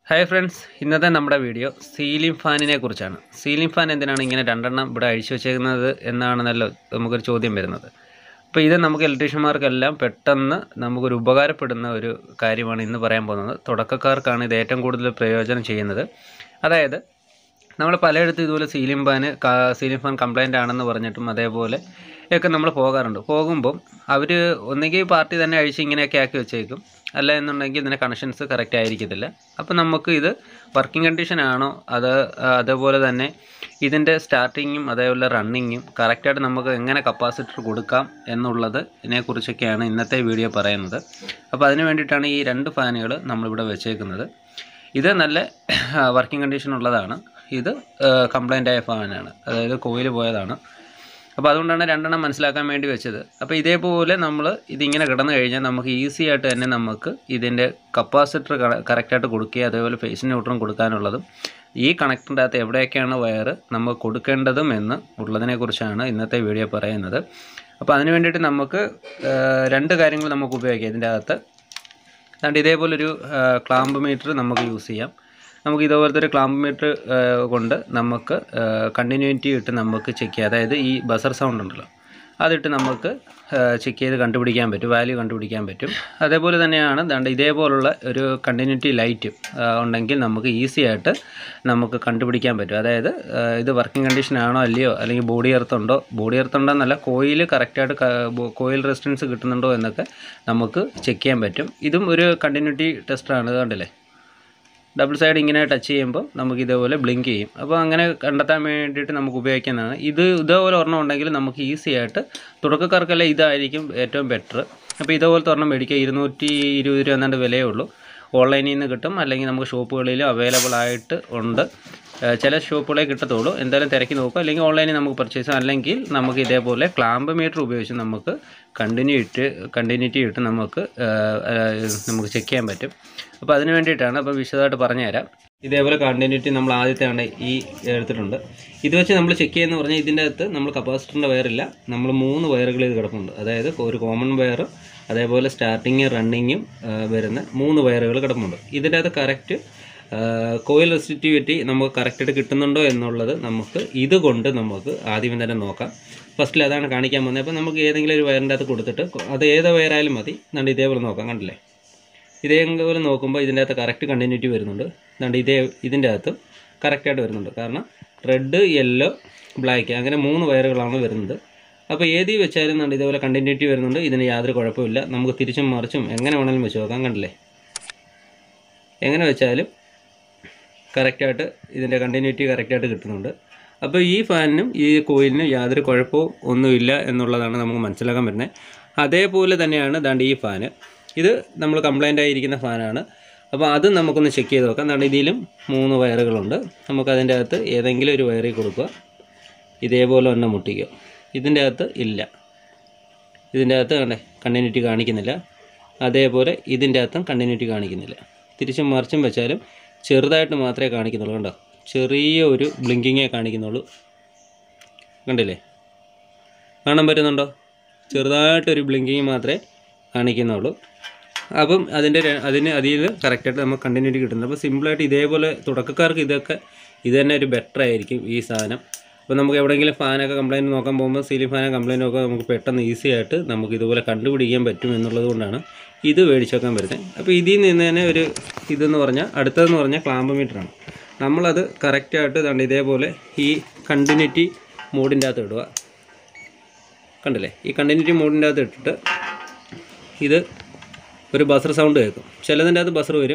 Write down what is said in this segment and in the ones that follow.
hi friends ഇന്നത്തെ നമ്മുടെ video ceiling ഫാനിനെ കുറിച്ചാണ് സീലിംഗ് ഫാൻ എന്തിനാണ് ഇങ്ങനെ രണ്ടെണ്ണം ഇവിടെ അഴിച്ചു വെച്ചേക്കുന്നത് എന്നാണെന്നല്ലോ നമുക്കൊരു ചോദ്യം വരുന്നത് അപ്പോൾ ഇത് നമുക്ക് ഇലക്ട്രീഷ്യന്മാർക്കെല്ലാം പെട്ടെന്ന് നമുക്കൊരു ഉപകാരപ്പെടുന്ന ഒരു കാര്യമാണ് ഇന്ന് പറയാൻ പോകുന്നത് തുടക്കക്കാർക്കാണ് ഇത് ഏറ്റവും കൂടുതൽ പ്രയോജനം ചെയ്യുന്നത് അതായത് നമ്മൾ പലയിടത്തും ഇതുപോലെ ceiling fan ceiling fan complaint ആണെന്ന് പറഞ്ഞിട്ടും അതേപോലെ ഒക്കെ നമ്മൾ പോകാറുണ്ട് പോകുമ്പം അവർ ഒന്നുകിൽ പാർട്ടി തന്നെ അഴിച്ച് ഇങ്ങനെയൊക്കെ ആക്കി വെച്ചേക്കും അല്ല എന്നുണ്ടെങ്കിൽ ഇതിൻ്റെ കണക്ഷൻസ് കറക്റ്റ് ആയിരിക്കത്തില്ല അപ്പോൾ നമുക്ക് ഇത് വർക്കിംഗ് കണ്ടീഷൻ ആണോ അത് ആ, അതേപോലെ തന്നെ ഇതിൻ്റെ സ്റ്റാർട്ടിങ്ങും അതേപോലെ റണ്ണിങ്ങും കറക്റ്റായിട്ട് നമുക്ക് എങ്ങനെ കപ്പാസിറ്റർ കൊടുക്കാം എന്നുള്ളത് ഇതിനെക്കുറിച്ചൊക്കെയാണ് ഇന്നത്തെ വീഡിയോ പറയുന്നത് അപ്പോൾ അതിന് വേണ്ടിയിട്ടാണ് ഈ രണ്ട് ഫാനുകൾ നമ്മളിവിടെ വെച്ചേക്കുന്നത് ഇത് നല്ല വർക്കിംഗ് കണ്ടീഷൻ ഉള്ളതാണ് ഇത് കംപ്ലൈൻ്റ് ആയ ഫാനാണ് അതായത് കോയിൽ പോയതാണ് അപ്പോൾ അതുകൊണ്ടാണ് രണ്ടെണ്ണം മനസ്സിലാക്കാൻ വേണ്ടി വെച്ചത് അപ്പോൾ ഇതേപോലെ നമ്മൾ ഇതിങ്ങനെ കിടന്നു കഴിഞ്ഞാൽ നമുക്ക് ഈസി ആയിട്ട് തന്നെ നമുക്ക് ഇതിൻ്റെ കപ്പാസിറ്റർ കറക്റ്റായിട്ട് കൊടുക്കുക അതേപോലെ ഫേസ് ന്യൂട്രൺ കൊടുക്കാനുള്ളതും ഈ കണക്ടറിൻ്റെ അകത്ത് എവിടെയൊക്കെയാണ് വയർ നമ്മൾ കൊടുക്കേണ്ടതും എന്ന് ഉള്ളതിനെക്കുറിച്ചാണ് ഇന്നത്തെ വീഡിയോ പറയുന്നത് അപ്പോൾ അതിന് വേണ്ടിയിട്ട് നമുക്ക് ആ, രണ്ട് കാര്യങ്ങൾ നമുക്ക് ഉപയോഗിക്കാം ഇതിൻ്റെ അകത്ത് അതുകൊണ്ട് ഇതേപോലൊരു ക്ലാമ്പ് മീറ്റർ നമുക്ക് യൂസ് ചെയ്യാം നമുക്ക് ഇതേപോലത്തെ ഒരു ക്ലാമ്പ് മീറ്റർ കൊണ്ട് നമുക്ക് കണ്ടിന്യൂറ്റി ഇട്ട് നമുക്ക് ചെക്ക് ചെയ്യാം അതായത് ഈ ബസർ സൗണ്ട് ഉണ്ടല്ലോ അതിട്ട് നമുക്ക് ചെക്ക് ചെയ്ത് കണ്ടുപിടിക്കാൻ പറ്റും വാല്യൂ കണ്ടുപിടിക്കാൻ പറ്റും അതേപോലെ തന്നെയാണ് ദാണ്ട് ഇതേപോലുള്ള ഒരു കണ്ടിന്യൂറ്റി ലൈറ്റ് ഉണ്ടെങ്കിൽ നമുക്ക് ഈസി ആയിട്ട് നമുക്ക് കണ്ടുപിടിക്കാൻ പറ്റും അതായത് ആ, ഇത് വർക്കിംഗ് കണ്ടീഷൻ ആണോ അല്ലയോ അല്ലെങ്കിൽ ബോഡി എർത്ത് ഉണ്ടോ ബോഡി എർത്ത് ഉണ്ടോ എന്നല്ല കോയിൽ കറക്റ്റായിട്ട് കോയിൽ റെസിസ്റ്റൻസ് കിട്ടുന്നുണ്ടോ എന്നൊക്കെ നമുക്ക് ചെക്ക് ചെയ്യാൻ പറ്റും ഇതും ഒരു കണ്ടിന്യൂറ്റി ടെസ്റ്റാണ് ഇത് കണ്ടില്ലേ ഡബിൾ സൈഡ് ഇങ്ങനെ ടച്ച് ചെയ്യുമ്പോൾ നമുക്ക് ഇതേപോലെ ബ്ലിങ്ക് ചെയ്യും അപ്പോൾ അങ്ങനെ കണ്ടെത്താൻ വേണ്ടിയിട്ട് നമുക്ക് ഉപയോഗിക്കുന്നതാണ് ഇത് ഇതേപോലെ ഒരെണ്ണം ഉണ്ടെങ്കിൽ നമുക്ക് ഈസി ആയിട്ട് തുടക്കക്കാർക്കെല്ലാം ഇതായിരിക്കും ഏറ്റവും ബെറ്റർ അപ്പോൾ ഇതേപോലത്തെ ഒരെണ്ണം മേടിക്കുക ഇരുന്നൂറ്റി ഇരുപത് രൂപ എന്നാണ്ട് വിലയേ ഉള്ളൂ ഓൺലൈനിൽ നിന്ന് കിട്ടും അല്ലെങ്കിൽ നമുക്ക് ഷോപ്പുകളിലും അവൈലബിൾ ആയിട്ട് ഉണ്ട് ഏഹ് ചില ഷോപ്പുകളെ കിട്ടത്തുള്ളൂ എന്തായാലും തിരക്കി നോക്കുക അല്ലെങ്കിൽ ഓൺലൈനിൽ നമുക്ക് പർച്ചേസ് ചെയ്യാം അല്ലെങ്കിൽ നമുക്ക് ഇതേപോലെ ക്ലാമ്പ് മീറ്റർ ഉപയോഗിച്ച് നമുക്ക് കണ്ടിന്യൂ ഇട്ട് കണ്ടിന്യൂറ്റി ഇട്ട് നമുക്ക് ഏഹ്, ഏഹ്, നമുക്ക് ചെക്ക് ചെയ്യാൻ പറ്റും അപ്പോൾ അതിന് വേണ്ടിയിട്ടാണ് അപ്പോൾ വിശദമായിട്ട് പറഞ്ഞുതരാം ഇതേപോലെ കണ്ടിന്യൂറ്റി നമ്മൾ ആദ്യത്തെയാണ് ഈ എടുത്തിട്ടുണ്ട് ഇത് വെച്ച് നമ്മൾ ചെക്ക് ചെയ്യുന്ന പറഞ്ഞാൽ ഇതിൻ്റെ അകത്ത് നമ്മൾ കപ്പാസിറ്ററിൻ്റെ വയറില്ല നമ്മൾ മൂന്ന് വയറുകൾ ഇത് കിടപ്പുണ്ട് അതായത് ഒരു കോമൺ വയർ അതേപോലെ സ്റ്റാർട്ടിങ് റണ്ണിങ്ങും വരുന്ന മൂന്ന് വയറുകൾ കിടപ്പുണ്ട് ഇതിൻ്റെ അകത്ത് കറക്റ്റ് കോയിൽ റെസിറ്റിവിറ്റി നമുക്ക് കറക്റ്റായിട്ട് കിട്ടുന്നുണ്ടോ എന്നുള്ളത് നമുക്ക് ഇതുകൊണ്ട് നമുക്ക് ആദ്യം തന്നെ നോക്കാം ഫസ്റ്റിൽ അതാണ് കാണിക്കാൻ പോകുന്നത് അപ്പോൾ നമുക്ക് ഏതെങ്കിലും ഒരു വയറിൻ്റെ അകത്ത് കൊടുത്തിട്ട് അത് ഏത് വയറായാലും മതി എന്നിട്ട് ഇതേപോലെ നോക്കാം കണ്ടില്ലേ ഇതേപോലെ നോക്കുമ്പോൾ ഇതിൻ്റെ അകത്ത് കറക്റ്റ് കണ്ടിന്യൂറ്റി വരുന്നുണ്ട് എന്നിട്ട് ഇതേ ഇതിൻ്റെ അകത്ത് കറക്റ്റായിട്ട് വരുന്നുണ്ട് കാരണം റെഡ് യെല്ലോ ബ്ലാക്ക് അങ്ങനെ മൂന്ന് വയറുകളാണ് വരുന്നത് അപ്പോൾ ഏതി വെച്ചാലും കണ്ട് ഇതേപോലെ കണ്ടിന്യൂറ്റി വരുന്നുണ്ട് ഇതിന് യാതൊരു കുഴപ്പമില്ല നമുക്ക് തിരിച്ചും മറിച്ചും എങ്ങനെ വേണമെങ്കിലും വെച്ച് നോക്കാം കണ്ടില്ലേ എങ്ങനെ വെച്ചാലും കറക്റ്റായിട്ട് ഇതിൻ്റെ കണ്ടിന്യൂറ്റി കറക്റ്റായിട്ട് കിട്ടുന്നുണ്ട് അപ്പോൾ ഈ ഫാനിനും ഈ കോയിലിനും യാതൊരു കുഴപ്പവും ഒന്നുമില്ല എന്നുള്ളതാണ് നമുക്ക് മനസ്സിലാക്കാൻ പറ്റുന്നത് അതേപോലെ തന്നെയാണ് ദാണ്ട് ഈ ഫാന് ഇത് നമ്മൾ കംപ്ലൈൻ്റ് ആയിരിക്കുന്ന ഫാനാണ് അപ്പോൾ അത് നമുക്കൊന്ന് ചെക്ക് ചെയ്ത് നോക്കാം ദാണ്ട് ഇതിലും മൂന്ന് വയറുകളുണ്ട് നമുക്കതിൻ്റെ അകത്ത് ഏതെങ്കിലും ഒരു വയറിൽ കൊടുക്കുക ഇതേപോലെ തന്നെ മുട്ടിക്കുക ഇതിൻ്റെ അകത്ത് ഇല്ല ഇതിൻ്റെ അകത്ത് കണ്ടേ കണ്ടിന്യൂറ്റി കാണിക്കുന്നില്ല അതേപോലെ ഇതിൻ്റെ അകത്തും കണ്ടിന്യൂറ്റി കാണിക്കുന്നില്ല തിരിച്ചും മറിച്ചും വെച്ചാലും ചെറുതായിട്ട് മാത്രമേ കാണിക്കുന്നുള്ളൂ കണ്ടോ ചെറിയ ഒരു ബ്ലിങ്കിങ്ങേ കാണിക്കുന്നുള്ളൂ കണ്ടില്ലേ കാണാൻ പറ്റുന്നുണ്ടോ ചെറുതായിട്ടൊരു ബ്ലിങ്കിങ് മാത്രമേ കാണിക്കുന്നുള്ളൂ അപ്പം അതിൻ്റെ ര- അതിന് അതിൽ കറക്റ്റായിട്ട് നമുക്ക് കണ്ടിന്യൂറ്റി കിട്ടുന്നത് അപ്പോൾ സിമ്പിളായിട്ട് ഇതേപോലെ തുടക്കക്കാർക്ക് ഇതൊക്കെ ഇത് തന്നെ ഒരു ബെറ്റർ ആയിരിക്കും ഈ സാധനം അപ്പോൾ നമുക്ക് എവിടെയെങ്കിലും ഫാനൊക്കെ കംപ്ലൈൻറ്റ് നോക്കാൻ പോകുമ്പോൾ സീലിംഗ് ഫാനൊക്കെ കംപ്ലൈൻറ്റ് നോക്കാൻ നമുക്ക് പെട്ടെന്ന് ഈസി ആയിട്ട് നമുക്ക് ഇതുപോലെ കണ്ടുപിടിക്കാൻ പറ്റും എന്നുള്ളത് കൊണ്ടാണ് ഇത് മേടിച്ച് വെക്കാൻ പറ്റുന്നത് അപ്പോൾ ഇതിൽ നിന്ന് തന്നെ ഒരു ഇതെന്ന് പറഞ്ഞാൽ അടുത്തതെന്ന് പറഞ്ഞാൽ ക്ലാമ്പ് മീറ്ററാണ് നമ്മളത് കറക്റ്റായിട്ട് ഇതാണ്ട് ഇതേപോലെ ഈ കണ്ടിന്യൂറ്റി മോഡിൻ്റെ അകത്ത് ഇടുക കണ്ടില്ലേ ഈ കണ്ടിന്യൂറ്റി മോഡിൻ്റെ അകത്ത് ഇട്ടിട്ട് ഇത് ഒരു ബസർ സൗണ്ട് കേൾക്കും ചിലതിൻ്റെ അകത്ത് ബസർ വരും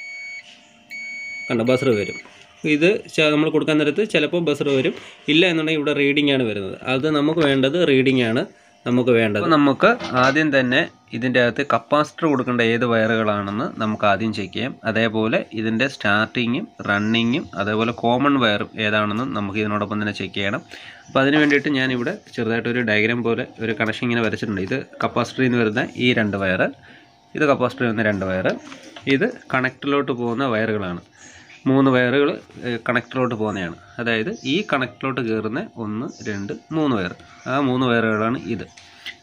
കണ്ടോ ബസർ വരും ഇത് ച- നമ്മൾ കൊടുക്കാൻ നേരത്ത് ചിലപ്പോൾ ബസർ വരും ഇല്ല എന്നുണ്ടെങ്കിൽ ഇവിടെ റീഡിംഗ് ആണ് വരുന്നത് അത് നമുക്ക് വേണ്ടത് റീഡിംഗ് ആണ് നമുക്ക് വേണ്ടത് നമുക്ക് ആദ്യം തന്നെ ഇതിൻ്റെ അകത്ത് കപ്പാസിറ്റർ കൊടുക്കേണ്ട ഏത് വയറുകളാണെന്ന് നമുക്ക് ആദ്യം ചെക്ക് ചെയ്യാം അതേപോലെ ഇതിൻ്റെ സ്റ്റാർട്ടിങ്ങും റണ്ണിങ്ങും അതേപോലെ കോമൺ വയറും ഏതാണെന്നും നമുക്ക് ഇതിനോടൊപ്പം തന്നെ ചെക്ക് ചെയ്യണം അപ്പോൾ അതിന് വേണ്ടിയിട്ട് ഞാനിവിടെ ചെറുതായിട്ടൊരു ഡയഗ്രാം പോലെ ഒരു കണക്ഷൻ ഇങ്ങനെ വരച്ചിട്ടുണ്ട് ഇത് കപ്പാസിറ്ററിൽ നിന്ന് വരുന്ന ഈ രണ്ട് വയറ് ഇത് കപ്പാസിറ്ററിൽ നിന്ന് രണ്ട് വയറ് ഇത് കണക്റ്റിലോട്ട് പോകുന്ന വയറുകളാണ് മൂന്ന് വയറുകൾ കണക്റ്റിലോട്ട് പോകുന്നതാണ് അതായത് ഈ കണക്റ്റിലോട്ട് കയറുന്ന ഒന്ന് രണ്ട് മൂന്ന് വയർ ആ മൂന്ന് വയറുകളാണ് ഇത്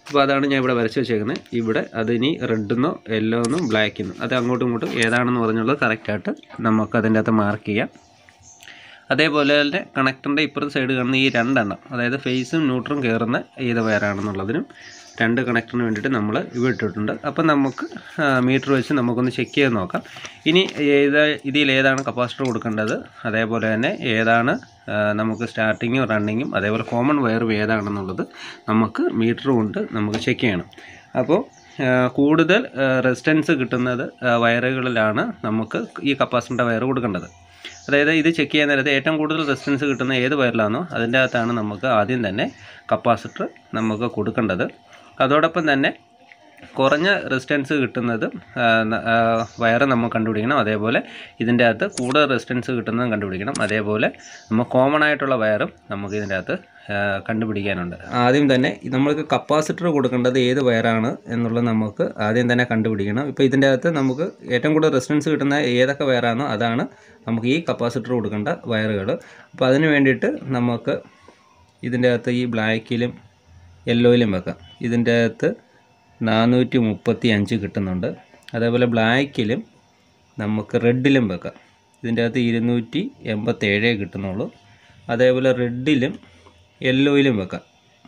അപ്പോൾ അതാണ് ഞാൻ ഇവിടെ വരച്ച് വെച്ചേക്കുന്നത് ഇവിടെ അതിനി റെഡെന്നോ യെല്ലോ എന്നോ ബ്ലാക്ക് എന്നോ അത് അങ്ങോട്ടും ഇങ്ങോട്ടും ഏതാണെന്ന് പറഞ്ഞുള്ളത് കറക്റ്റായിട്ട് നമുക്ക് അതിൻ്റെ അകത്ത് മാർക്ക് ചെയ്യാം അതേപോലെ തന്നെ കണക്ടറിൻ്റെ ഇപ്പുറത്തെ സൈഡ് കാണുന്ന ഈ രണ്ടെണ്ണം അതായത് ഫേസും ന്യൂട്രും കയറുന്ന ഏത് വയറാണെന്നുള്ളതിനും രണ്ട് കണക്ടറിന് വേണ്ടിയിട്ട് നമ്മൾ ഇവിടെ ഇട്ടിട്ടുണ്ട് അപ്പം നമുക്ക് മീറ്റർ വെച്ച് നമുക്കൊന്ന് ചെക്ക് ചെയ്ത് നോക്കാം ഇനി ഏത് ഇതിൽ ഏതാണ് കപ്പാസിറ്റർ കൊടുക്കേണ്ടത് അതേപോലെ തന്നെ ഏതാണ് ആ, നമുക്ക് സ്റ്റാർട്ടിങ്ങും റണ്ണിങ്ങും അതേപോലെ കോമൺ വയറും ഏതാണെന്നുള്ളത് നമുക്ക് മീറ്റർ കൊണ്ട് നമുക്ക് ചെക്ക് ചെയ്യണം അപ്പോൾ ആ, കൂടുതൽ റെസിസ്റ്റൻസ് കിട്ടുന്നത് ആ, വയറുകളിലാണ് നമുക്ക് ഈ കപ്പാസിറ്ററിൻ്റെ വയർ കൊടുക്കേണ്ടത് അതായത് ഇത് ചെക്ക് ചെയ്യാൻ നേരത്തെ ഏറ്റവും കൂടുതൽ റെസിസ്റ്റൻസ് കിട്ടുന്ന ഏത് വയറിലാണോ അതിൻ്റെ അകത്താണ് നമുക്ക് ആദ്യം തന്നെ കപ്പാസിറ്റർ നമുക്ക് കൊടുക്കേണ്ടത് അതോടൊപ്പം തന്നെ കുറഞ്ഞ റെസിസ്റ്റൻസ് കിട്ടുന്നത് വയറ് നമ്മൾ കണ്ടുപിടിക്കണം അതേപോലെ ഇതിൻ്റെ അകത്ത് കൂടുതൽ റെസിസ്റ്റൻസ് കിട്ടുന്നതും കണ്ടുപിടിക്കണം അതേപോലെ നമ്മൾ കോമൺ ആയിട്ടുള്ള വയറും നമുക്ക് ഇതിൻ്റെ അകത്ത് ആ, കണ്ടുപിടിക്കാനുണ്ട് ആദ്യം തന്നെ നമ്മൾക്ക് കപ്പാസിറ്റർ കൊടുക്കേണ്ടത് ഏത് വയറാണ് എന്നുള്ളത് നമുക്ക് ആദ്യം തന്നെ കണ്ടുപിടിക്കണം ഇപ്പോൾ ഇതിൻ്റെ അകത്ത് നമുക്ക് ഏറ്റവും കൂടുതൽ റെസിസ്റ്റൻസ് കിട്ടുന്ന ഏതൊക്കെ വയറാണോ അതാണ് നമുക്ക് ഈ കപ്പാസിറ്റർ കൊടുക്കേണ്ട വയറുകൾ അപ്പോൾ അതിന് വേണ്ടിയിട്ട് നമുക്ക് ഇതിൻ്റെ അകത്ത് ഈ ബ്ലാക്കിലും യെല്ലോയിലും വെക്കാം ഇതിൻ്റെ അകത്ത് നാനൂറ്റി മുപ്പത്തി അഞ്ച് കിട്ടുന്നുണ്ട് അതേപോലെ ബ്ലാക്കിലും നമുക്ക് റെഡിലും വെക്കാം ഇതിൻ്റെ അകത്ത് ഇരുന്നൂറ്റി എൺപത്തേഴേ കിട്ടുന്നുള്ളൂ അതേപോലെ റെഡിലും യെല്ലോയിലും വെക്കാം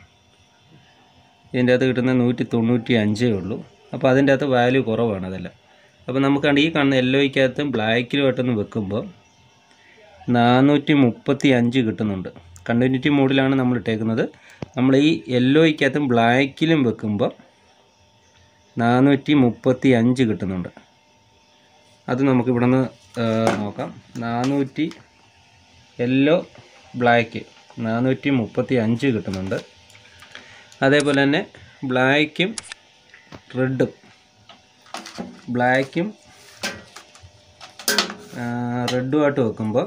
ഇതിൻ്റെ അകത്ത് കിട്ടുന്ന നൂറ്റി തൊണ്ണൂറ്റി അഞ്ചേ ഉള്ളൂ അപ്പോൾ അതിൻ്റെ അകത്ത് വാല്യൂ കുറവാണ് അതെല്ലാം അപ്പോൾ നമുക്ക് കണ്ട് ഈ കാണുന്ന യെല്ലോയ്ക്കകത്തും ബ്ലാക്കിലുമായിട്ടൊന്ന് വെക്കുമ്പോൾ നാനൂറ്റി മുപ്പത്തി അഞ്ച് കിട്ടുന്നുണ്ട് കണ്ടിന്യൂറ്റി മോഡിലാണ് നമ്മൾ ഇട്ടേക്കുന്നത് നമ്മൾ ഈ യെല്ലോയ്ക്കകത്തും ബ്ലാക്കിലും വെക്കുമ്പോൾ നാനൂറ്റി മുപ്പത്തി അഞ്ച് കിട്ടുന്നുണ്ട് അത് നമുക്ക് ഇവിടെ നിന്ന് നോക്കാം നാനൂറ്റി യെല്ലോ ബ്ലാക്ക് നാനൂറ്റി മുപ്പത്തി അഞ്ച് കിട്ടുന്നുണ്ട് അതേപോലെ തന്നെ ബ്ലാക്കും റെഡും ബ്ലാക്കും റെഡുമായിട്ട് വെക്കുമ്പോൾ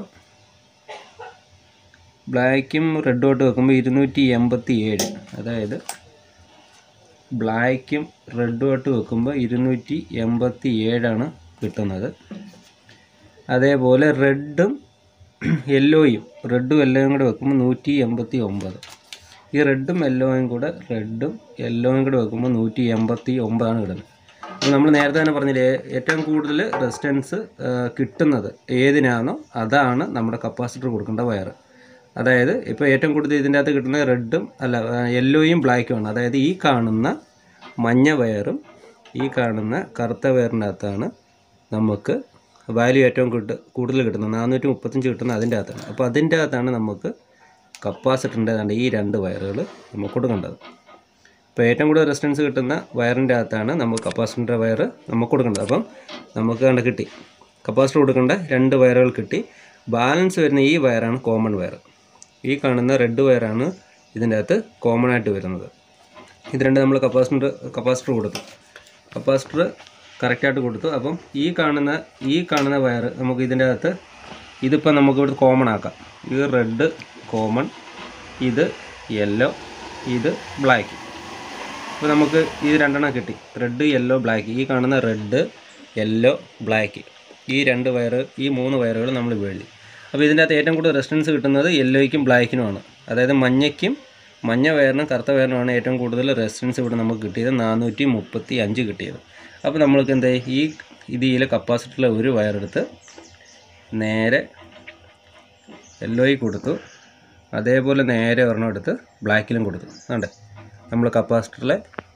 ബ്ലാക്കും റെഡുമായിട്ട് വെക്കുമ്പോൾ ഇരുന്നൂറ്റി എൺപത്തി ഏഴ് അതായത് ബ്ലാക്കും റെഡുമായിട്ട് വെക്കുമ്പോൾ ഇരുന്നൂറ്റി എൺപത്തി ഏഴാണ് കിട്ടുന്നത് അതേപോലെ റെഡും യെല്ലോയും റെഡും യെല്ലോയും കൂടെ വെക്കുമ്പോൾ നൂറ്റി എൺപത്തി ഒമ്പത് ഈ റെഡും യെല്ലോയും കൂടെ റെഡും യെല്ലോയും കൂടെ വെക്കുമ്പോൾ നൂറ്റി എൺപത്തി ഒമ്പതാണ് കിട്ടുന്നത് അപ്പോൾ നമ്മൾ നേരത്തെ തന്നെ പറഞ്ഞില്ലേ ഏറ്റവും കൂടുതൽ റെസിസ്റ്റൻസ് കിട്ടുന്നത് ഏതിനാണോ അതാണ് നമ്മുടെ കപ്പാസിറ്റർ കൊടുക്കേണ്ട വയർ അതായത് ഇപ്പോൾ ഏറ്റവും കൂടുതൽ ഇതിൻ്റെ അകത്ത് കിട്ടുന്ന റെഡും അല്ല യെല്ലോയും ബ്ലാക്കുമാണ് അതായത് ഈ കാണുന്ന മഞ്ഞ വയറും ഈ കാണുന്ന കറുത്ത വയറിൻ്റെ അകത്താണ് നമുക്ക് വാല്യൂ ഏറ്റവും കിട്ട കൂടുതൽ കിട്ടുന്നത് നാനൂറ്റി മുപ്പത്തഞ്ച് കിട്ടുന്ന അതിൻ്റെ അകത്താണ് അപ്പോൾ അതിൻ്റെ അകത്താണ് നമുക്ക് കപ്പാസിറ്ററിൻ്റെ ഏതാണ്ട് ഈ രണ്ട് വയറുകൾ നമുക്ക് കൊടുക്കേണ്ടത് ഇപ്പോൾ ഏറ്റവും കൂടുതൽ റെസിസ്റ്റൻസ് കിട്ടുന്ന വയറിൻ്റെ അകത്താണ് നമുക്ക് കപ്പാസിറ്ററിൻ്റെ വയർ നമുക്ക് കൊടുക്കേണ്ടത് അപ്പം നമുക്ക് കണ്ട് കിട്ടി കപ്പാസിറ്റർ കൊടുക്കേണ്ട രണ്ട് വയറുകൾ കിട്ടി ബാലൻസ് വരുന്ന ഈ വയറാണ് കോമൺ വയർ ഈ കാണുന്ന റെഡ് വയറാണ് ഇതിൻ്റെ അകത്ത് കോമൺ ആയിട്ട് വരുന്നത് ഇത് രണ്ട് നമ്മൾ കപ്പാസിറ്റർ കപ്പാസിറ്റർ കൊടുത്തു കപ്പാസിറ്റർ കറക്റ്റായിട്ട് കൊടുത്തു അപ്പം ഈ കാണുന്ന ഈ കാണുന്ന വയർ നമുക്ക് ഇതിൻ്റെ അകത്ത് ഇതിപ്പോൾ നമുക്ക് ഇവിടെ കോമൺ ആക്കാം ഇത് റെഡ് കോമൺ ഇത് യെല്ലോ ഇത് ബ്ലാക്ക് അപ്പോൾ നമുക്ക് ഇത് രണ്ടെണ്ണം കിട്ടി റെഡ് യെല്ലോ ബ്ലാക്ക് ഈ കാണുന്ന റെഡ് യെല്ലോ ബ്ലാക്ക് ഈ രണ്ട് വയർ ഈ മൂന്ന് വയറുകൾ നമ്മൾ വേണ്ടി അപ്പോൾ ഇതിൻ്റെ അകത്ത് ഏറ്റവും കൂടുതൽ റെസിസ്റ്റൻസ് കിട്ടുന്നത് യെല്ലോയ്ക്കും ബ്ലാക്കിനുമാണ് അതായത് മഞ്ഞയ്ക്കും മഞ്ഞ വയറിനും കറുത്ത വയറിനുമാണ് ഏറ്റവും കൂടുതൽ റെസിസ്റ്റൻസ് ഇവിടെ നമുക്ക് കിട്ടിയത് നാനൂറ്റി മുപ്പത്തി അഞ്ച് കിട്ടിയത് അപ്പോൾ നമ്മൾക്ക് എന്താ ഈ ഇതിലെ കപ്പാസിറ്ററിലെ ഒരു വയറെടുത്ത് നേരെ യെല്ലോയിൽ കൊടുത്തു അതേപോലെ നേരെ ഒരെണ്ണം എടുത്ത് ബ്ലാക്കിലും കൊടുത്തു അതുകൊണ്ട് നമ്മൾ കപ്പാസിറ്ററിലെ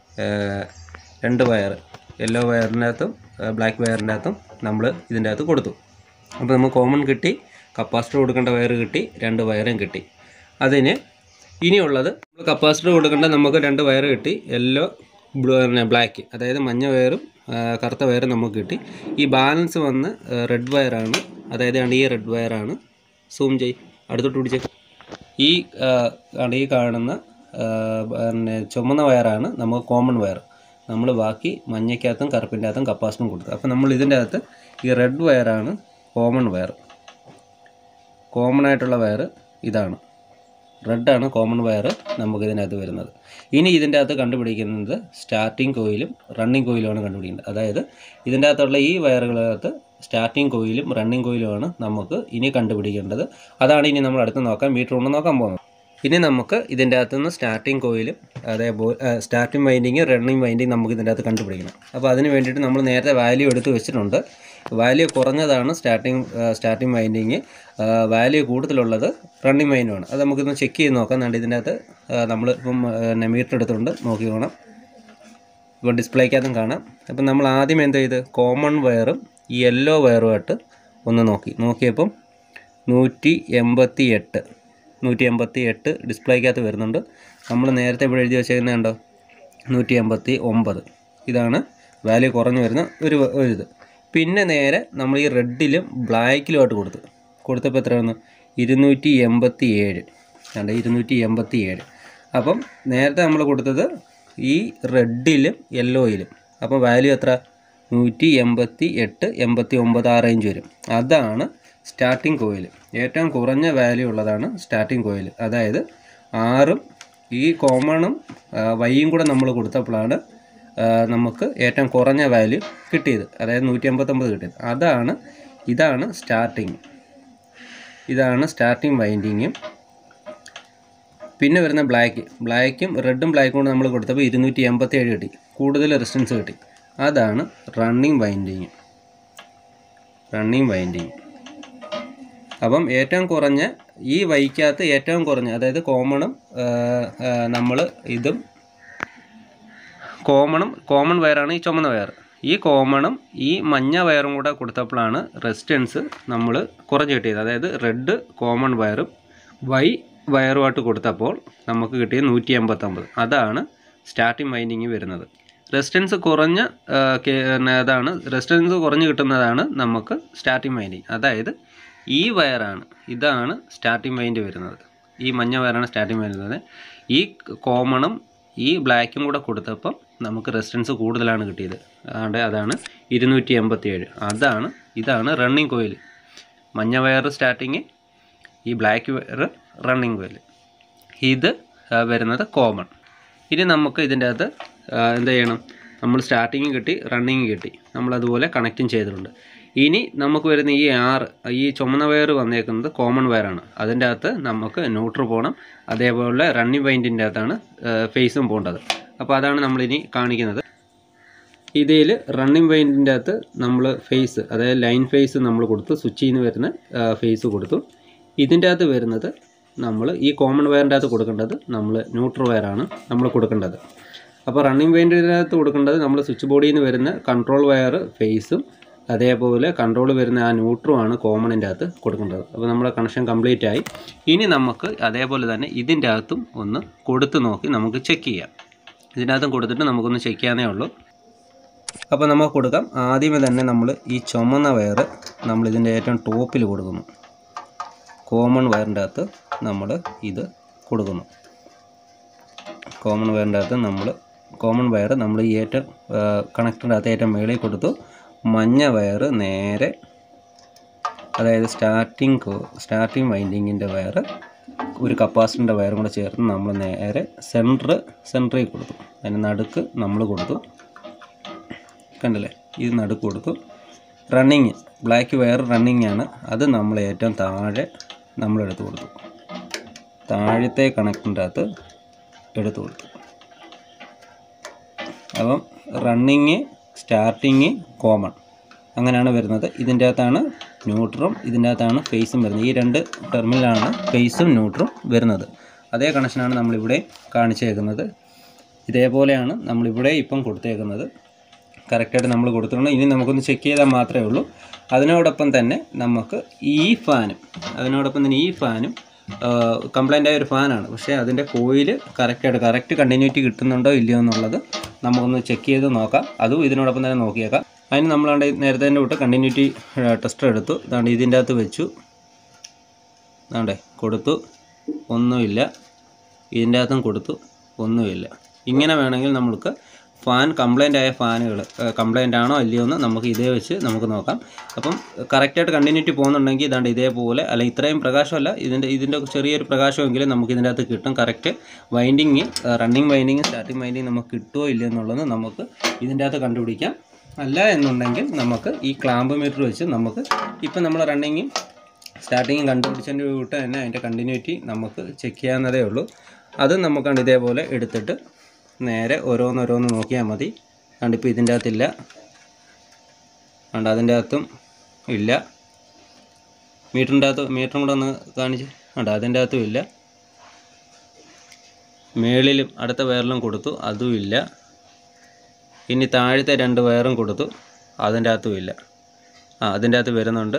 രണ്ട് വയർ യെല്ലോ വയറിൻ്റെ അകത്തും ബ്ലാക്ക് വയറിൻ്റെ അകത്തും നമ്മൾ ഇതിൻ്റെ അകത്ത് കൊടുത്തു അപ്പോൾ നമുക്ക് കോമൺ കിട്ടി കപ്പാസിറ്റർ കൊടുക്കേണ്ട വയർ കിട്ടി രണ്ട് വയറും കിട്ടി അതിന് ഇനിയുള്ളത് കപ്പാസിറ്റർ കൊടുക്കേണ്ട നമുക്ക് രണ്ട് വയർ കിട്ടി യെല്ലോ ബ്ലൂ ബ്ലാക്ക് അതായത് മഞ്ഞ വയറും ആ, കറുത്ത വയറും നമുക്ക് കിട്ടി ഈ ബാലൻസ് വന്ന് റെഡ് വയറാണ് അതായത് ആണ് ഈ റെഡ് വയറാണ് സൂം ചെയ് അടുത്തോട്ട് പിടിച്ചേ ഈ ആ, ആണ് ഈ കാണുന്ന ആ, പിന്നെ ചുമന്ന വയറാണ് നമുക്ക് കോമൺ വയർ നമ്മൾ ബാക്കി മഞ്ഞയ്ക്കകത്തും കറുപ്പിൻ്റെ അകത്തും കപ്പാസിറ്ററും കൊടുത്തത് അപ്പോൾ നമ്മൾ ഇതിൻ്റെ അകത്ത് ഈ റെഡ് വയറാണ് കോമൺ വയർ കോമൺ ആയിട്ടുള്ള വയർ ഇതാണ് റെഡാണ് കോമൺ വയർ നമുക്ക് ഇതിനകത്ത് വരുന്നത് ഇനി ഇതിൻ്റെ അകത്ത് കണ്ടുപിടിക്കുന്നത് സ്റ്റാർട്ടിങ് കോയിലും റണ്ണിങ് കോയിലുമാണ് കണ്ടുപിടിക്കുന്നത് അതായത് ഇതിൻ്റെ അകത്തുള്ള ഈ വയറുകളകത്ത് സ്റ്റാർട്ടിങ് കോയിലും റണ്ണിങ് കോയിലുമാണ് നമുക്ക് ഇനി കണ്ടുപിടിക്കേണ്ടത് അതാണ് ഇനി നമ്മൾ അടുത്ത് നോക്കാൻ മീറ്റർ കൊണ്ട് നോക്കാൻ പോകുന്നത് ഇനി നമുക്ക് ഇതിൻ്റെ അകത്തുനിന്ന് സ്റ്റാർട്ടിങ് കോയിലും അതേപോലെ സ്റ്റാർട്ടിങ് വൈൻഡിങ് റണ്ണിങ് വൈൻഡിങ് നമുക്ക് ഇതിൻ്റെ അകത്ത് കണ്ടുപിടിക്കണം അപ്പോൾ അതിന് വേണ്ടിയിട്ട് നമ്മൾ നേരത്തെ വാല്യൂ എടുത്ത് വെച്ചിട്ടുണ്ട് വാല്യൂ കുറഞ്ഞതാണ് സ്റ്റാർട്ടിങ് സ്റ്റാർട്ടിങ് വൈൻഡിങ് വാല്യൂ കൂടുതലുള്ളത് റണ്ണിങ് വൈൻഡുമാണ് അത് നമുക്കിന്ന് ചെക്ക് ചെയ്ത് നോക്കാം അതുകൊണ്ട് ഇതിൻ്റെ അകത്ത് നമ്മൾ ഇപ്പം മീറ്റർ എടുത്തുകൊണ്ട് നോക്കിക്കോണം ഇപ്പോൾ ഡിസ്പ്ലേക്കകത്തും കാണാം അപ്പം നമ്മൾ ആദ്യം എന്ത് ചെയ്ത് കോമൺ വയറും ഈ യെല്ലോ വയറുമായിട്ട് ഒന്ന് നോക്കി നോക്കിയപ്പം നൂറ്റി എൺപത്തി എട്ട് നൂറ്റി എൺപത്തി എട്ട് ഡിസ്പ്ലേക്കകത്ത് വരുന്നുണ്ട് നമ്മൾ നേരത്തെ ഇവിടെ എഴുതി വെച്ചേക്കുന്നത് കണ്ടോ നൂറ്റി എൺപത്തി ഒമ്പത് ഇതാണ് വാല്യൂ കുറഞ്ഞു വരുന്ന ഒരു ഒരു ഇത് പിന്നെ നേരെ നമ്മൾ ഈ റെഡിലും ബ്ലാക്കിലുമായിട്ട് കൊടുത്തു കൊടുത്തപ്പോൾ എത്ര വന്നു ഇരുന്നൂറ്റി എൺപത്തി ഏഴ് കണ്ട ഇരുന്നൂറ്റി എൺപത്തി ഏഴ് അപ്പം നേരത്തെ നമ്മൾ കൊടുത്തത് ഈ റെഡിലും യെല്ലോയിലും അപ്പോൾ വാല്യൂ എത്ര നൂറ്റി എൺപത്തി എട്ട് എൺപത്തി ഒമ്പത് ആ റേഞ്ച് വരും അതാണ് സ്റ്റാർട്ടിംഗ് കോയിൽ ഏറ്റവും കുറഞ്ഞ വാല്യൂ ഉള്ളതാണ് സ്റ്റാർട്ടിംഗ് കോയിൽ അതായത് ആറും ഈ കോമണും വൈയും കൂടെ നമ്മൾ കൊടുത്തപ്പോഴാണ് ആ, നമുക്ക് ഏറ്റവും കുറഞ്ഞ വാല്യൂ കിട്ടിയത് അതായത് നൂറ്റി അമ്പത്തൊമ്പത് കിട്ടിയത് അതാണ് ഇതാണ് സ്റ്റാർട്ടിങ് ഇതാണ് സ്റ്റാർട്ടിങ് വൈൻഡിങ്ങും പിന്നെ വരുന്ന ബ്ലാക്ക് ബ്ലാക്കും റെഡും ബ്ലാക്കും കൂടെ നമ്മൾ കൊടുത്തപ്പോൾ ഇരുന്നൂറ്റി എൺപത്തി ഏഴ് കിട്ടി കൂടുതൽ റെസിസ്റ്റൻസ് കിട്ടി അതാണ് റണ്ണിങ് വൈൻഡിങ് റണ്ണിങ് വൈൻഡിങ് അപ്പം ഏറ്റവും കുറഞ്ഞ ഈ വൈക്കകത്ത് ഏറ്റവും കുറഞ്ഞ അതായത് കോമണും നമ്മൾ ഇതും കോമണും കോമൺ വയറാണ് ഈ ചുമന്ന വയർ ഈ കോമണും ഈ മഞ്ഞ വയറും കൂടെ കൊടുത്തപ്പോഴാണ് റെസിസ്റ്റൻസ് നമ്മൾ കുറഞ്ഞ് കിട്ടിയത് അതായത് റെഡ് കോമൺ വയറും വൈ വയറുമായിട്ട് കൊടുത്തപ്പോൾ നമുക്ക് കിട്ടിയത് നൂറ്റി എൺപത്തൊമ്പത് അതാണ് സ്റ്റാർട്ടിംഗ് വൈൻഡിങ് വരുന്നത് റെസിസ്റ്റൻസ് കുറഞ്ഞ ആ, കെ- പിന്നെ അതാണ് റെസിസ്റ്റൻസ് കുറഞ്ഞ് കിട്ടുന്നതാണ് നമുക്ക് സ്റ്റാർട്ടിംഗ് വൈൻഡിങ് അതായത് ഈ വയറാണ് ഇതാണ് സ്റ്റാർട്ടിംഗ് വൈൻഡ് വരുന്നത് ഈ മഞ്ഞ വയറാണ് സ്റ്റാർട്ടിംഗ് വരുന്നത് ഈ കോമണും ഈ ബ്ലാക്കും കൂടെ കൊടുത്തപ്പം നമുക്ക് റെസിസ്റ്റൻസ് കൂടുതലാണ് കിട്ടിയത് അതുകൊണ്ട് അതാണ് ഇരുന്നൂറ്റി എൺപത്തി ഏഴ് അതാണ് ഇതാണ് റണ്ണിങ് കോയിൽ മഞ്ഞ വയർ സ്റ്റാർട്ടിങ് ഈ ബ്ലാക്ക് വയർ റണ്ണിങ് കോയിൽ ഇത് ആ, വരുന്നത് കോമൺ ഇനി നമുക്ക് ഇതിൻ്റെ അകത്ത് ആ, എന്ത് ചെയ്യണം നമ്മൾ സ്റ്റാർട്ടിങ് കിട്ടി റണ്ണിങ് കിട്ടി നമ്മളതുപോലെ കണക്റ്റും ചെയ്തിട്ടുണ്ട് ഇനി നമുക്ക് വരുന്ന ഈ ആറ് ഈ ചുമന്ന വയർ വന്നേക്കുന്നത് കോമൺ വയറാണ് അതിൻ്റെ അകത്ത് നമുക്ക് ന്യൂട്രൽ പോകണം അതേപോലെ റണ്ണിങ് വൈൻഡിൻ്റെ അകത്താണ് ഫേസും പോകേണ്ടത് അപ്പോൾ അതാണ് നമ്മളിനി കാണിക്കുന്നത് ഇതിൽ റണ്ണിങ് വൈൻഡിൻ്റെ അകത്ത് നമ്മൾ ഫേസ് അതായത് ലൈൻ ഫേസ് നമ്മൾ കൊടുത്തു സ്വിച്ചിൽ നിന്ന് വരുന്ന ഫേസ് കൊടുത്തു ഇതിൻ്റെ അകത്ത് വരുന്നത് നമ്മൾ ഈ കോമൺ വയറിൻ്റെ അകത്ത് കൊടുക്കേണ്ടത് നമ്മൾ ന്യൂട്രൽ വയറാണ് നമ്മൾ കൊടുക്കേണ്ടത് അപ്പോൾ റണ്ണിങ് വൈൻഡിൻ്റെ അകത്ത് കൊടുക്കേണ്ടത് നമ്മൾ സ്വിച്ച് ബോർഡിൽ നിന്ന് വരുന്ന കൺട്രോൾ വയർ ഫേസും അതേപോലെ കൺട്രോൾ വരുന്ന ആ ന്യൂട്രുമാണ് കോമണിൻ്റെ അകത്ത് കൊടുക്കേണ്ടത് അപ്പോൾ നമ്മുടെ കണക്ഷൻ കംപ്ലീറ്റ് ആയി ഇനി നമുക്ക് അതേപോലെ തന്നെ ഇതിൻ്റെ അകത്തും ഒന്ന് കൊടുത്ത് നോക്കി നമുക്ക് ചെക്ക് ചെയ്യാം ഇതിനകത്തും കൊടുത്തിട്ട് നമുക്കൊന്ന് ചെക്ക് ചെയ്യാനേ ഉള്ളൂ അപ്പോൾ നമുക്ക് കൊടുക്കാം ആദ്യമേ തന്നെ നമ്മൾ ഈ ചുമന്ന വയർ നമ്മൾ ഇതിൻ്റെ ഏറ്റവും ടോപ്പിൽ കൊടുക്കുന്നു കോമൺ വയറിൻ്റെ അകത്ത് നമ്മൾ ഇത് കൊടുക്കുന്നു കോമൺ വയറിൻ്റെ അകത്ത് നമ്മൾ കോമൺ വയർ നമ്മൾ ഈ ഏറ്റവും കണക്ടറിൻ്റെ അകത്ത് ഏറ്റവും മേളിൽ കൊടുത്തു മഞ്ഞ വയർ നേരെ അതായത് സ്റ്റാർട്ടിങ് സ്റ്റാർട്ടിങ് വൈൻഡിങ്ങിൻ്റെ വയർ ഒരു കപ്പാസിറ്ററിൻ്റെ വയറും കൂടെ ചേർത്ത് നമ്മൾ നേരെ സെൻറ്റർ സെൻറ്ററിൽ കൊടുത്തു അതിന് നടുക്ക് നമ്മൾ കൊടുത്തു കണ്ടില്ലേ ഇത് നടുക്ക് കൊടുത്തു റണ്ണിങ് ബ്ലാക്ക് വയർ റണ്ണിങ് ആണ് അത് നമ്മൾ ഏറ്റവും താഴെ നമ്മൾ എടുത്തു കൊടുത്തു താഴത്തെ കണക്റ്റിൻ്റെ അകത്ത് എടുത്തു കൊടുത്തു അപ്പം റണ്ണിങ് സ്റ്റാർട്ടിങ് കോമൺ അങ്ങനെയാണ് വരുന്നത് ഇതിൻ്റെ അകത്താണ് ന്യൂട്രും ഇതിൻ്റെ അകത്താണ് ഫേസും വരുന്നത് ഈ രണ്ട് ടെർമിനലാണ് ഫേസും ന്യൂട്രും വരുന്നത് അതേ കണക്ഷനാണ് നമ്മളിവിടെ കാണിച്ചേക്കുന്നത് ഇതേപോലെയാണ് നമ്മളിവിടെ ഇപ്പം കൊടുത്തേക്കുന്നത് കറക്റ്റായിട്ട് നമ്മൾ കൊടുത്തിട്ടുണ്ട് ഇനി നമുക്കൊന്ന് ചെക്ക് ചെയ്താൽ മാത്രമേ ഉള്ളൂ അതിനോടൊപ്പം തന്നെ നമുക്ക് ഈ ഫാനും അതിനോടൊപ്പം തന്നെ ഈ ഫാനും കംപ്ലൈൻ്റ് ആയ ഒരു ഫാനാണ് പക്ഷേ അതിൻ്റെ കോയിൽ കറക്റ്റായിട്ട് കറക്റ്റ് കണ്ടിന്യൂറ്റി കിട്ടുന്നുണ്ടോ ഇല്ലയോ എന്നുള്ളത് നമുക്കൊന്ന് ചെക്ക് ചെയ്ത് നോക്കാം അതും ഇതിനോടൊപ്പം തന്നെ നോക്കിയേക്കാം അതിന് നമ്മളാണ്ട് നേരത്തെ തന്നെ വിട്ട് കണ്ടിന്യൂറ്റി ടെസ്റ്റർ എടുത്തു ഇതാണ്ട് ഇതിൻ്റെ അകത്ത് വെച്ചു ഇതാണ്ടേ കൊടുത്തു ഒന്നുമില്ല ഇതിൻ്റെ അകത്തും കൊടുത്തു ഒന്നുമില്ല ഇങ്ങനെ വേണമെങ്കിൽ നമുക്ക് ഫാൻ കംപ്ലൈൻ്റ് ആയ ഫാനുകൾ കംപ്ലൈൻ്റ് ആണോ അല്ലയോ എന്ന് നമുക്ക് ഇതേ വെച്ച് നമുക്ക് നോക്കാം അപ്പം കറക്റ്റായിട്ട് കണ്ടിന്യൂറ്റി പോകുന്നുണ്ടെങ്കിൽ ഇതാണ്ട് ഇതേപോലെ അല്ല ഇത്രയും പ്രകാശമല്ല ഇതിൻ്റെ ഇതിൻ്റെ ചെറിയൊരു പ്രകാശമെങ്കിലും നമുക്ക് ഇതിൻ്റെ അകത്ത് കിട്ടും correct winding running winding starting winding നമുക്ക് കിട്ടുമോ ഇല്ലയോ എന്നുള്ളത് നമുക്ക് ഇതിൻ്റെ അകത്ത് കണ്ടുപിടിക്കാം അല്ല എന്നുണ്ടെങ്കിൽ നമുക്ക് ഈ ക്ലാമ്പ് മീറ്റർ വെച്ച് നമുക്ക് ഇപ്പം നമ്മൾ റണ്ണിങ്ങും സ്റ്റാർട്ടിങ് കണ്ടുപിടിച്ചതിൻ്റെ കൂട്ട് തന്നെ അതിൻ്റെ കണ്ടിന്യൂറ്റി നമുക്ക് ചെക്ക് ചെയ്യാവുന്നതേ ഉള്ളൂ അത് നമുക്കാണ് ഇതേപോലെ എടുത്തിട്ട് നേരെ ഓരോന്നോരോന്ന് നോക്കിയാൽ മതി കണ്ടിപ്പോൾ ഇതിൻ്റെ അകത്തില്ല കണ്ട അതിൻ്റെ അകത്തും ഇല്ല മീറ്ററിൻ്റെ അകത്ത് മീറ്ററും കൂടെ ഒന്ന് കാണിച്ച് കണ്ട അതിൻ്റെ അകത്തും ഇല്ല മേളിലും അടുത്ത വയറിലും കൊടുത്തു അതും ഇല്ല ഇനി താഴത്തെ രണ്ട് വയറും കൊടുത്തു അതിൻ്റെ അകത്തും ഇല്ല ആ അതിൻ്റെ അകത്ത് വരുന്നുണ്ട്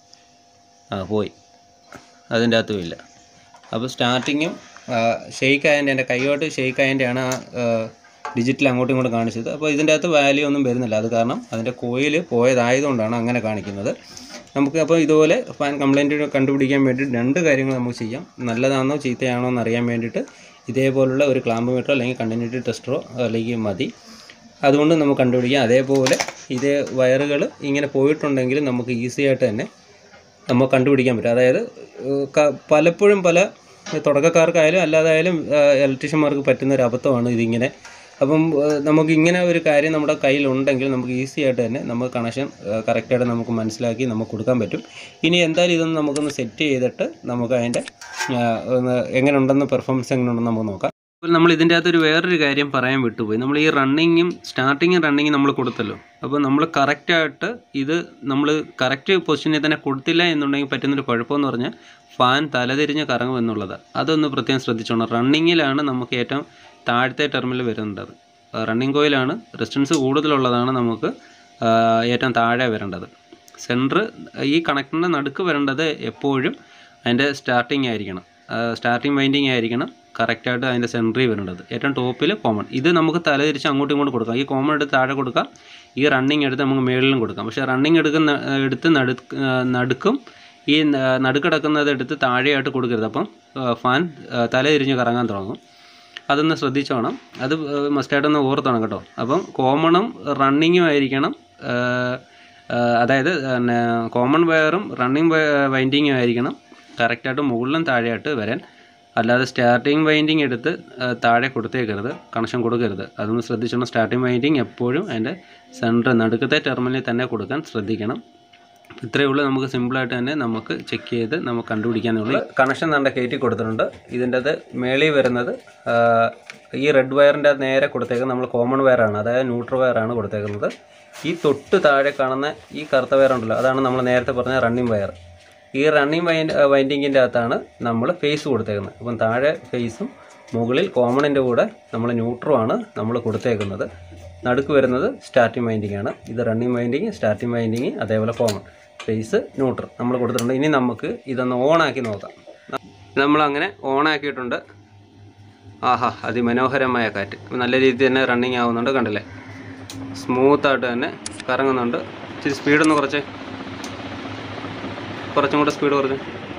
ആ പോയി അതിൻ്റെ അകത്തും ഇല്ല അപ്പോൾ സ്റ്റാർട്ടിങ്ങും ഷെയ്ക്ക് ആയതിൻ്റെ എൻ്റെ കൈയോട്ട് ഷെയ്ക്ക് ആയതിൻ്റെയാണ് ആ ഡിജിറ്റൽ അങ്ങോട്ടും ഇങ്ങോട്ടും കാണിച്ചത് അപ്പോൾ ഇതിൻ്റെ അകത്ത് വാല്യൂ ഒന്നും വരുന്നില്ല അത് കാരണം അതിൻ്റെ കോയിൽ പോയതായതുകൊണ്ടാണ് അങ്ങനെ കാണിക്കുന്നത് നമുക്ക് അപ്പോൾ ഇതുപോലെ ഫാൻ കംപ്ലൈൻറ്റ് കണ്ടുപിടിക്കാൻ വേണ്ടി രണ്ട് കാര്യങ്ങൾ നമുക്ക് ചെയ്യാം നല്ലതാണോ ചീത്തയാണോ എന്ന് അറിയാൻ വേണ്ടിയിട്ട് ഇതേപോലുള്ള ഒരു ക്ലാമ്പ് മീറ്ററോ അല്ലെങ്കിൽ കണ്ടിന്യൂറ്റി ടെസ്റ്ററോ അല്ലെങ്കിൽ മതി അതുകൊണ്ട് നമുക്ക് കണ്ടുപിടിക്കാം അതേപോലെ ഇതേ വയറുകൾ ഇങ്ങനെ പോയിട്ടുണ്ടെങ്കിൽ നമുക്ക് ഈസി ആയിട്ട് തന്നെ നമുക്ക് കണ്ടുപിടിക്കാൻ പറ്റും അതായത് ഏഹ് ക- പലപ്പോഴും പല തുടക്കക്കാർക്കായാലും അല്ലാതായാലും ഇലക്ട്രീഷ്യന്മാർക്ക് പറ്റുന്ന ഒരു അബദ്ധമാണ് ഇതിങ്ങനെ അപ്പം ഏഹ് നമുക്ക് ഇങ്ങനെ ഒരു കാര്യം നമ്മുടെ കയ്യിലുണ്ടെങ്കിൽ നമുക്ക് ഈസി ആയിട്ട് തന്നെ നമുക്ക് കണക്ഷൻ കറക്റ്റായിട്ട് നമുക്ക് മനസ്സിലാക്കി നമുക്ക് കൊടുക്കാൻ പറ്റും ഇനി എന്തായാലും ഇതൊന്ന് നമുക്കൊന്ന് സെറ്റ് ചെയ്തിട്ട് നമുക്ക് അതിൻ്റെ ഏഹ് ഒന്ന് എങ്ങനെ ഉണ്ടെന്ന് പെർഫോമൻസ് എങ്ങനെ ഉണ്ടെന്ന് നമുക്ക് നോക്കാം അപ്പോൾ നമ്മൾ ഇതിൻ്റെ അകത്തൊരു വേറൊരു കാര്യം പറയാൻ വിട്ടുപോയി നമ്മൾ ഈ റണ്ണിങ്ങും സ്റ്റാർട്ടിങ്ങും റണ്ണിങ്ങും നമ്മൾ കൊടുത്തല്ലോ അപ്പോൾ നമ്മൾ കറക്റ്റായിട്ട് ഇത് നമ്മൾ കറക്റ്റ് പൊസിഷനിൽ തന്നെ കൊടുത്തില്ല എന്നുണ്ടെങ്കിൽ പറ്റുന്നൊരു കുഴപ്പമെന്ന് പറഞ്ഞാൽ ഫാൻ തലതിരിഞ്ഞ് കറങ്ങും എന്നുള്ളത് അതൊന്ന് പ്രത്യേകം ശ്രദ്ധിച്ചോണം റണ്ണിങ്ങിലാണ് നമുക്ക് ഏറ്റവും താഴത്തെ ടെർമിൽ വരുന്നത് റണ്ണിങ് കോയിലാണ് റെസിസ്റ്റൻസ് കൂടുതലുള്ളതാണ് നമുക്ക് ആ, ഏറ്റവും താഴെ വരേണ്ടത് സെൻറ്റർ ഈ കണക്ടറിൻ്റെ നടുക്ക് വരേണ്ടത് എപ്പോഴും അതിൻ്റെ സ്റ്റാർട്ടിങ് ആയിരിക്കണം സ്റ്റാർട്ടിങ് വൈൻഡിങ് ആയിരിക്കണം കറക്റ്റായിട്ട് അതിൻ്റെ സെൻറ്ററിൽ വരേണ്ടത് ഏറ്റവും ടോപ്പിൽ കോമൺ ഇത് നമുക്ക് തലതിരിച്ച് അങ്ങോട്ടും ഇങ്ങോട്ടും കൊടുക്കാം ഈ കോമൺ എടുത്ത് താഴെ കൊടുക്കാം ഈ റണ്ണിങ് എടുത്ത് നമുക്ക് മേളിലും കൊടുക്കാം പക്ഷേ റണ്ണിങ് എടുക്കുന്ന എടുത്ത് നടുക്ക് നടുക്കും ഈ ന- നടുക്കിടക്കുന്നത് എടുത്ത് താഴെയായിട്ട് കൊടുക്കരുത് അപ്പം ഫാൻ തലതിരിഞ്ഞ് കറങ്ങാൻ തുടങ്ങും അതൊന്ന് ശ്രദ്ധിച്ചോണം അത് മസ്റ്റായിട്ടൊന്ന് ഓർത്തോണം കേട്ടോ അപ്പം കോമണും റണ്ണിങ്ങും ആയിരിക്കണം ആ, ആ, അതായത് പിന്നെ കോമൺ വയറും റണ്ണിങ് വൈൻഡിങ്ങും ആയിരിക്കണം കറക്റ്റായിട്ട് മുകളിലും താഴെയായിട്ട് വരാൻ അല്ലാതെ സ്റ്റാർട്ടിങ് വൈൻഡിങ് എടുത്ത് ആ, താഴെ കൊടുത്തേക്കരുത് കണക്ഷൻ കൊടുക്കരുത് അതൊന്ന് ശ്രദ്ധിച്ചോണം സ്റ്റാർട്ടിങ് വൈൻഡിങ് എപ്പോഴും അതിൻ്റെ സെൻറ്റർ നടുക്കത്തെ ടെർമിനലിൽ തന്നെ കൊടുക്കാൻ ശ്രദ്ധിക്കണം ഇത്രയേ ഉള്ളൂ നമുക്ക് സിമ്പിളായിട്ട് തന്നെ നമുക്ക് ചെക്ക് ചെയ്ത് നമുക്ക് കണ്ടുപിടിക്കാനുള്ളൂ കണക്ഷൻ നമ്മുടെ കയറ്റി കൊടുത്തിട്ടുണ്ട് ഇതിൻ്റെ അത് മേളിൽ വരുന്നത് ആ, ഈ റെഡ് വയറിൻ്റെ നേരെ കൊടുത്തേക്കുന്നത് നമ്മൾ കോമൺ വയറാണ് അതായത് ന്യൂട്രൽ വയറാണ് കൊടുത്തേക്കുന്നത് ഈ തൊട്ട് താഴെ കാണുന്ന ഈ കറുത്ത വയർ ഉണ്ടല്ലോ അതാണ് നമ്മൾ നേരത്തെ പറഞ്ഞ റണ്ണിങ് വയർ ഈ റണ്ണിങ് വൈൻഡ് വൈൻഡിങ്ങിൻ്റെ അകത്താണ് നമ്മൾ ഫേസ് കൊടുത്തേക്കുന്നത് അപ്പം താഴെ ഫേസും മുകളിൽ കോമണിൻ്റെ കൂടെ നമ്മൾ ന്യൂട്രുമാണ് നമ്മൾ കൊടുത്തേക്കുന്നത് നടുക്ക് വരുന്നത് സ്റ്റാർട്ടിങ് വൈൻഡിങ് ആണ് ഇത് റണ്ണിങ് വൈൻഡിങ് സ്റ്റാർട്ടിങ് വൈൻഡിങ് അതേപോലെ കോമൺ ഫേസ് ന്യൂട്രൽ നമ്മൾ കൊടുത്തിട്ടുണ്ട് ഇനി നമുക്ക് ഇതൊന്ന് ഓണാക്കി നോക്കാം നമ്മളങ്ങനെ ഓണാക്കിയിട്ടുണ്ട് ആഹാ അതിമനോഹരമായ കാറ്റ് നല്ല രീതിയിൽ തന്നെ റണ്ണിങ് ആവുന്നുണ്ട് കണ്ടില്ലേ സ്മൂത്തായിട്ട് തന്നെ കറങ്ങുന്നുണ്ട് ഇച്ചിരി സ്പീഡൊന്ന് കുറച്ച് കുറച്ചും കൂടെ സ്പീഡ് കുറച്ച്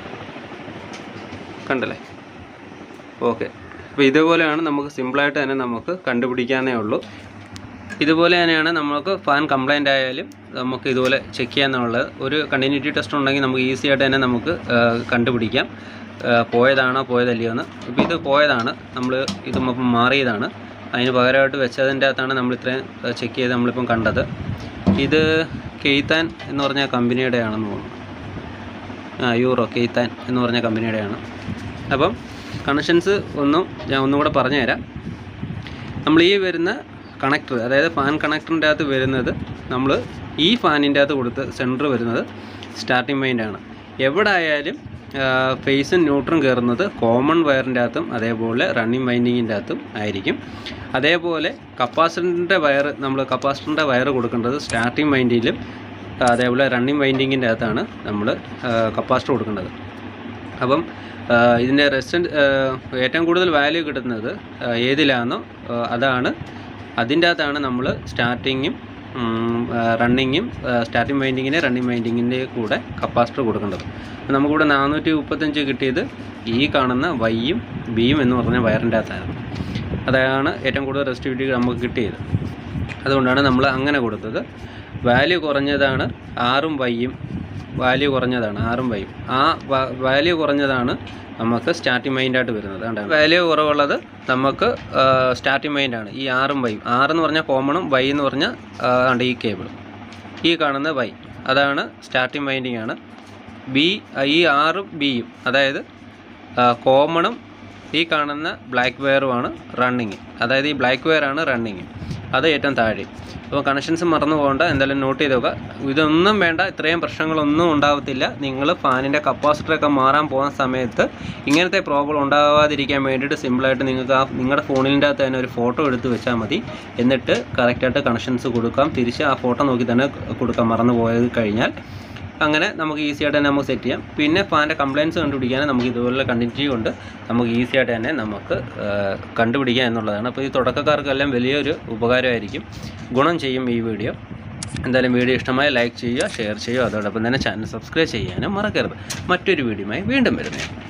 കണ്ടല്ലേ ഓക്കെ അപ്പോൾ ഇതുപോലെയാണ് നമുക്ക് സിമ്പിളായിട്ട് തന്നെ നമുക്ക് കണ്ടുപിടിക്കാനേ ഉള്ളൂ ഇതുപോലെ തന്നെയാണ് നമുക്ക് ഫാൻ കംപ്ലൈൻ്റ് ആയാലും നമുക്ക് ഇതുപോലെ ചെക്ക് ചെയ്യാന്നുള്ളത് ഒരു കണ്ടിന്യൂറ്റി ടെസ്റ്റ് ഉണ്ടെങ്കിൽ നമുക്ക് ഈസി ആയിട്ട് തന്നെ നമുക്ക് ആ, കണ്ടുപിടിക്കാം ആ, പോയതാണോ പോയതല്ലയോ എന്ന് ഇപ്പോൾ ഇത് പോയതാണ് നമ്മൾ ഇത് ഇപ്പം മാറിയതാണ് അതിന് പകരമായിട്ട് വെച്ചതിൻ്റെ അകത്താണ് നമ്മൾ ഇത്രയും ചെക്ക് ചെയ്ത് നമ്മളിപ്പം കണ്ടത് ഇത് കെയ്ത്താൻ എന്ന് പറഞ്ഞ കമ്പനിയുടെ ആണെന്ന് തോന്നുന്നു ആ യൂറോ കെയ്ത്താൻ എന്ന് പറഞ്ഞ കമ്പനിയുടെയാണ് അപ്പം കണക്ഷൻസ് ഒന്നും ഞാൻ ഒന്നും കൂടെ പറഞ്ഞു തരാം നമ്മൾ ഈ വരുന്ന കണക്ടർ അതായത് ഫാൻ കണക്ടറിൻ്റെ അകത്ത് വരുന്നത് നമ്മൾ ഈ ഫാനിൻ്റെ അകത്ത് കൊടുത്ത് സെൻറ്റർ വരുന്നത് സ്റ്റാർട്ടിംഗ് മൈൻഡാണ് എവിടെ ആയാലും ഫേസും ന്യൂട്രും കയറുന്നത് കോമൺ വയറിൻ്റെ അകത്തും അതേപോലെ റണ്ണിങ് വൈൻഡിങ്ങിൻ്റെ അകത്തും ആയിരിക്കും അതേപോലെ കപ്പാസിറ്ററിൻ്റെ വയർ നമ്മൾ കപ്പാസിറ്ററിൻ്റെ വയർ കൊടുക്കേണ്ടത് സ്റ്റാർട്ടിംഗ് വൈൻഡിലും അതേപോലെ റണ്ണിങ് വൈൻഡിങ്ങിൻ്റെ അകത്താണ് നമ്മൾ കപ്പാസിറ്റർ കൊടുക്കേണ്ടത് അപ്പം ആ, ഇതിൻ്റെ റെസിസ്റ്റൻറ്റ് ഏറ്റവും കൂടുതൽ വാല്യൂ കിട്ടുന്നത് ആ, ഏതിലാണോ ആ, അതാണ് അതിൻ്റെ അകത്താണ് നമ്മൾ സ്റ്റാർട്ടിങ്ങും റണ്ണിങ്ങും സ്റ്റാർട്ടിംഗ് വൈൻഡിങ്ങിൻ്റെ റണ്ണിങ് വൈൻഡിങ്ങിൻ്റെ കൂടെ കപ്പാസിറ്റർ കൊടുക്കേണ്ടത് അപ്പോൾ നമുക്കിവിടെ നാനൂറ്റി മുപ്പത്തഞ്ച് കിട്ടിയത് ഈ കാണുന്ന വൈയും ബിയും എന്ന് പറഞ്ഞ വയറിൻ്റെ അകത്തായിരുന്നു അതാണ് ഏറ്റവും കൂടുതൽ റെസിസ്റ്റിവിറ്റി നമുക്ക് കിട്ടിയത് അതുകൊണ്ടാണ് നമ്മൾ അങ്ങനെ കൊടുത്തത് വാല്യൂ കുറഞ്ഞതാണ് ആറും വൈയും വാല്യൂ കുറഞ്ഞതാണ് ആറും വൈയും ആ വാല്യൂ കുറഞ്ഞതാണ് നമുക്ക് സ്റ്റാർട്ടിംഗ് മൈൻഡായിട്ട് വരുന്നത് കണ്ടോ വാല്യൂ കുറവുള്ളത് നമുക്ക് സ്റ്റാർട്ടിംഗ് മൈൻഡാണ് ഈ ആറും വൈയും ആറെന്ന് പറഞ്ഞാൽ കോമണും വൈ എന്ന് പറഞ്ഞാൽ ആണ്ട് ഈ കേബിളും ഈ കാണുന്ന വൈ അതാണ് സ്റ്റാർട്ടിംഗ് മൈൻഡിങ് ആണ് ബി ഈ ആറും ബിയും അതായത് കോമണും ഈ കാണുന്ന ബ്ലാക്ക് വെയറുമാണ് റണ്ണിങ് അതായത് ഈ ബ്ലാക്ക് വെയർ ആണ് റണ്ണിങ് അത് ഏറ്റവും താഴെ അപ്പോൾ കണക്ഷൻസ് മറന്നു പോകേണ്ട എന്തായാലും നോട്ട് ചെയ്ത് നോക്കുക ഇതൊന്നും വേണ്ട ഇത്രയും പ്രശ്നങ്ങളൊന്നും ഉണ്ടാകത്തില്ല നിങ്ങൾ ഫാനിൻ്റെ കപ്പാസിറ്ററൊക്കെ മാറാൻ പോകുന്ന സമയത്ത് ഇങ്ങനത്തെ പ്രോബ്ലം ഉണ്ടാകാതിരിക്കാൻ വേണ്ടിയിട്ട് സിമ്പിളായിട്ട് നിങ്ങൾക്ക് ആ നിങ്ങളുടെ ഫോണിൻ്റെ അകത്ത് തന്നെ ഒരു ഫോട്ടോ എടുത്ത് വെച്ചാൽ മതി എന്നിട്ട് കറക്റ്റായിട്ട് കണക്ഷൻസ് കൊടുക്കാം തിരിച്ച് ആ ഫോട്ടോ നോക്കി തന്നെ കൊടുക്കാം മറന്നു പോയത് കഴിഞ്ഞാൽ അങ്ങനെ നമുക്ക് ഈസി ആയിട്ട് തന്നെ നമുക്ക് സെറ്റ് ചെയ്യാം പിന്നെ ഫാനിൻ്റെ കംപ്ലയിൻസ് കണ്ടുപിടിക്കാൻ നമുക്ക് ഇതുപോലെ കണ്ടിന്യൂ കൊണ്ട് നമുക്ക് ഈസി ആയിട്ട് തന്നെ നമുക്ക് ആ, കണ്ടുപിടിക്കാം എന്നുള്ളതാണ് അപ്പോൾ ഈ തുടക്കക്കാർക്കെല്ലാം വലിയൊരു ഉപകാരമായിരിക്കും ഗുണം ചെയ്യും ഈ വീഡിയോ എന്തായാലും വീഡിയോ ഇഷ്ടമായി ലൈക്ക് ചെയ്യുക ഷെയർ ചെയ്യുക അതോടൊപ്പം തന്നെ ചാനൽ സബ്സ്ക്രൈബ് ചെയ്യാനും മറക്കരുത് മറ്റൊരു വീഡിയോയുമായി വീണ്ടും വരുന്നതാണ്